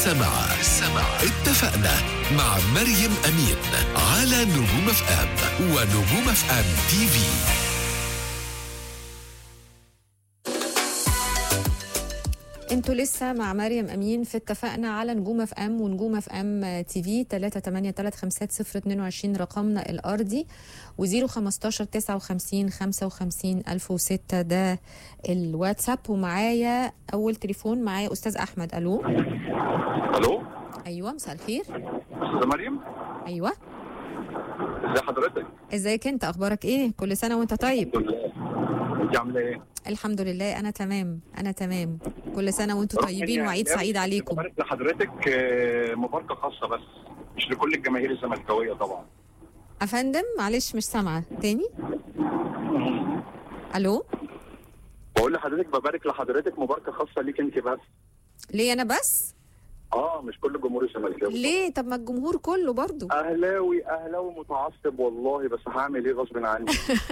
سمع سمع اتفقنا مع مريم أمين على نجوم اف ام ونجوم اف ام تي في انتوا لسه مع مريم امين في اتفقنا على نجوم اف ام ونجوم اف ام تي في 3835022 رقمنا الارضي و015 59 55 1006 ده الواتساب ومعايا اول تليفون معايا استاذ احمد الو الو ايوه مساء الخير استاذه مريم ايوه ازي حضرتك ازيك انت اخبارك ايه كل سنه وانت طيب الحمد لله انت عامله ايه الحمد لله انا تمام انا تمام كل سنه وانتم رغم طيبين إني وعيد أهلاوي، سعيد عليكم ببارك لحضرتك آه، مباركه خاصه بس مش لكل الجماهير الزملكاويه طبعا افندم معلش مش سامعه تاني الو بقول لحضرتك ببارك لحضرتك مباركه خاصه ليك انت بس ليه انا بس اه مش كل جمهور الزملكاوي ليه طب ما الجمهور كله برضو اهلاوي اهلاوي متعصب والله بس هعمل ايه غصب عني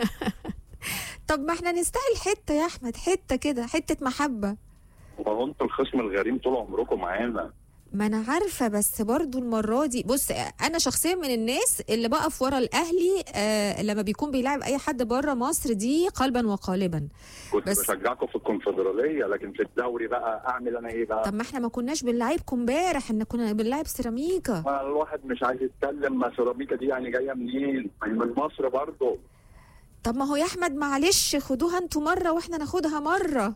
طب ما احنا نستاهل حته يا احمد حته كده حته محبه ما هو انتوا الخصم الغريم طول عمركم معانا ما انا عارفه بس برضو المره دي بص انا شخصيا من الناس اللي بقف ورا الاهلي آه لما بيكون بيلعب اي حد بره مصر دي قلبا وقالبا كنت بس- بشجعكم في الكونفدراليه لكن في الدوري بقى اعمل انا ايه بقى طب ما احنا ما كناش بنلعبكم امبارح احنا كنا بنلعب سيراميكا ما الواحد مش عايز يتكلم ما سيراميكا دي يعني جايه منين؟ ما هي من مصر برضه طب ما هو يا احمد معلش خدوها انتوا مره واحنا ناخدها مره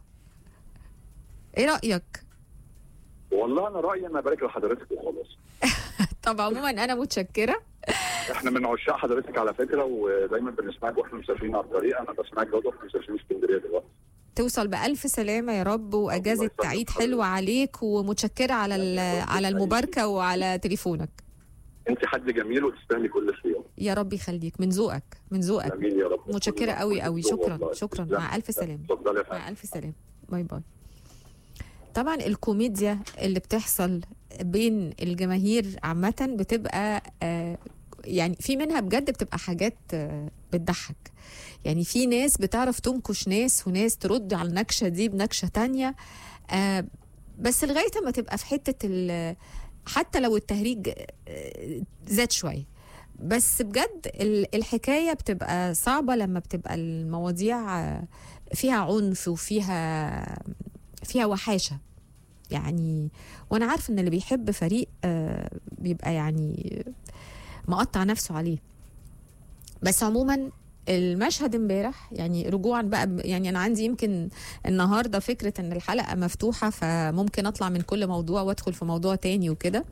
ايه رايك والله انا رايي انا ابارك لحضرتك وخلاص طب عموما انا متشكره احنا من عشاق حضرتك على فكره ودايما بنسمعك واحنا مسافرين على الطريق انا بسمعك برضه واحنا مسافرين اسكندريه دلوقتي توصل بألف سلامة يا رب وأجازة يسلمك عيد حضرتك. حلوة عليك ومتشكرة على ال- على المباركة وعلى تليفونك انت حد جميل وتستاهلي كل خير يا رب يخليك من ذوقك من ذوقك امين يا رب متشكرة قوي قوي شكرا والله. شكرا لا، مع ألف سلامة اتفضلي يا فندم مع ألف سلامة باي باي طبعا الكوميديا اللي بتحصل بين الجماهير عامة بتبقى آه، يعني في منها بجد بتبقى حاجات آه، بتضحك يعني في ناس بتعرف تنكش ناس وناس ترد على النكشة دي بنكشة تانية آه، بس لغاية ما تبقى في حتة ال- حتى لو التهريج آه، زاد شوية بس بجد ال- الحكاية بتبقى صعبة لما بتبقى المواضيع آه، فيها عنف وفيها فيها وحاشة يعني وانا عارفه ان اللي بيحب فريق آه، بيبقى يعني مقطع نفسه عليه بس عموما المشهد امبارح يعني رجوعا بقى ب- يعني انا عندي يمكن النهارده فكره ان الحلقه مفتوحه فممكن اطلع من كل موضوع وادخل في موضوع تاني وكده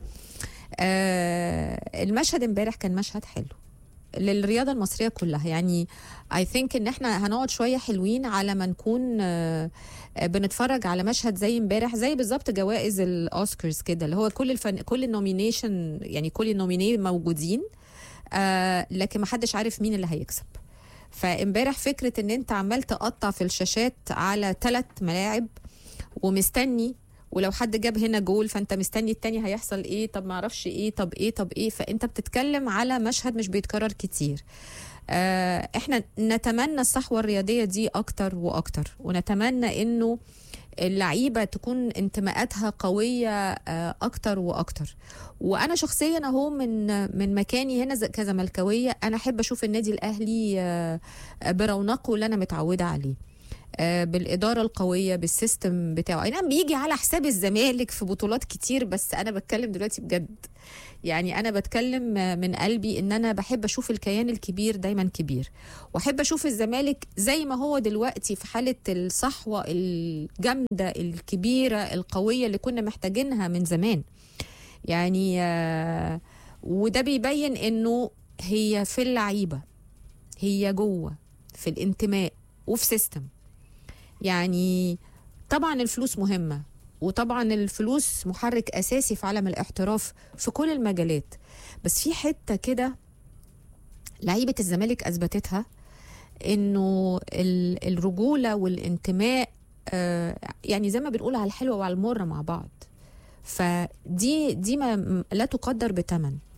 آه المشهد امبارح كان مشهد حلو للرياضه المصريه كلها يعني اي ثينك ان احنا هنقعد شويه حلوين على ما نكون آه آه، بنتفرج على مشهد زي امبارح زي بالظبط جوائز الاوسكارز كده اللي هو كل الفن كل النومينيشن يعني كل النوميني موجودين آه لكن ما حدش عارف مين اللي هيكسب فامبارح فكره ان انت عمال تقطع في الشاشات على ثلاث ملاعب ومستني ولو حد جاب هنا جول فانت مستني التاني هيحصل ايه طب ما اعرفش ايه طب ايه طب ايه فانت بتتكلم على مشهد مش بيتكرر كتير آه احنا نتمنى الصحوه الرياضيه دي اكتر واكتر ونتمنى انه اللعيبه تكون انتماءاتها قويه آه، اكتر واكتر وانا شخصيا اهو من من مكاني هنا ز- كزملكاويه انا احب اشوف النادي الاهلي آه، برونقه اللي انا متعوده عليه آه، بالاداره القويه بالسيستم بتاعه اي نعم بيجي على حساب الزمالك في بطولات كتير بس انا بتكلم دلوقتي بجد يعني انا بتكلم آه، من قلبي ان انا بحب اشوف الكيان الكبير دايما كبير واحب اشوف الزمالك زي ما هو دلوقتي في حاله الصحوه الجامده الكبيره القويه اللي كنا محتاجينها من زمان يعني آه، وده بيبين انه هي في اللعيبه هي جوه في الانتماء وفي سيستم يعني طبعا الفلوس مهمه وطبعا الفلوس محرك اساسي في عالم الاحتراف في كل المجالات بس في حته كده لعيبه الزمالك اثبتتها انه ال- الرجوله والانتماء آه، يعني زي ما بنقول على الحلوه وعلى المره مع بعض فدي دي ما لا تقدر بثمن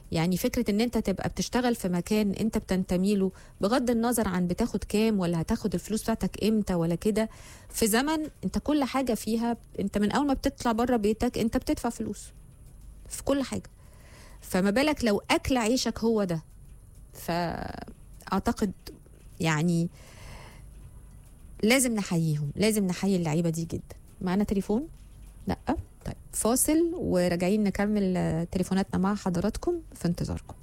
يعني فكره ان انت تبقى بتشتغل في مكان انت بتنتمي له بغض النظر عن بتاخد كام ولا هتاخد الفلوس بتاعتك امتى ولا كده في زمن انت كل حاجه فيها انت من اول ما بتطلع بره بيتك انت بتدفع فلوس في كل حاجه فما بالك لو اكل عيشك هو ده فاعتقد يعني لازم نحييهم لازم نحيي اللعيبه دي جدا معانا تليفون لا طيب فاصل وراجعين نكمل آه، تليفوناتنا مع حضراتكم في انتظاركم